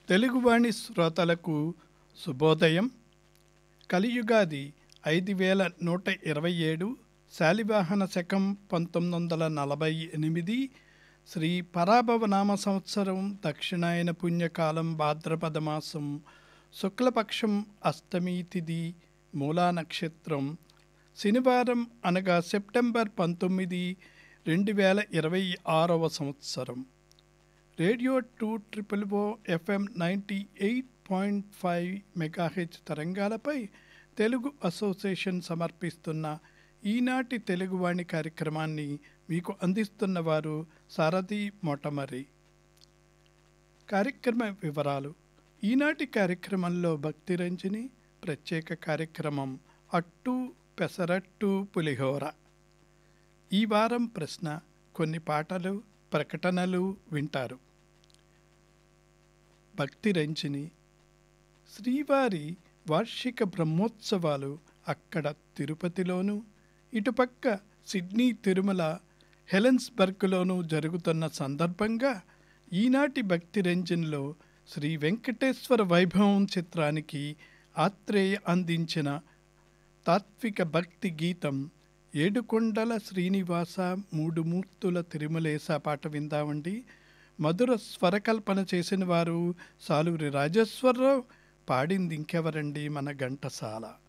తెలుగువాణి శ్రోతలకు శుభోదయం కలియుగాది ఐదు వేల నూట ఇరవై ఏడు శాలివాహన శకం పంతొమ్మిది వందల నలభై ఎనిమిది శ్రీ పరాభవనామ సంవత్సరం దక్షిణాయన పుణ్యకాలం భాద్రపద మాసం శుక్లపక్షం అష్టమి తిథి మూలా నక్షత్రం శనివారం అనగా సెప్టెంబర్ పంతొమ్మిది రెండు వేల ఇరవై ఆరవ సంవత్సరం radio two triple O FM ninety eight point five megahertz తరంగాలపై తెలుగు అసోసియేషన్ సమర్పిస్తున్న ఈనాటి తెలుగువాణి కార్యక్రమాన్ని మీకు అందిస్తున్న వారు సారథి మొటమరి కార్యక్రమ వివరాలు ఈనాటి కార్యక్రమంలో భక్తిరంజని ప్రత్యేక కార్యక్రమం అట్టు పెసరట్టు పులిహోర ఈ వారం ప్రశ్న కొన్ని పాటలు ప్రకటనలు వింటారు భక్తి రంజని శ్రీవారి వార్షిక బ్రహ్మోత్సవాలు అక్కడ తిరుపతిలోను ఇటుపక్క సిడ్నీ తిరుమల హెలెన్స్బర్గ్లోనూ జరుగుతున్న సందర్భంగా ఈనాటి భక్తి రంజన్లో శ్రీ వెంకటేశ్వర వైభవం చిత్రానికి ఆత్రేయ అందించిన తాత్విక భక్తి గీతం ఏడుకొండల శ్రీనివాస మూడు మూర్తుల తిరుమలేస పాట విందామండి మధుర స్వరకల్పన చేసిన వారు సాలూరి రాజేశ్వరరావు పాడింది ఇంకెవరండి మన ఘంటసాల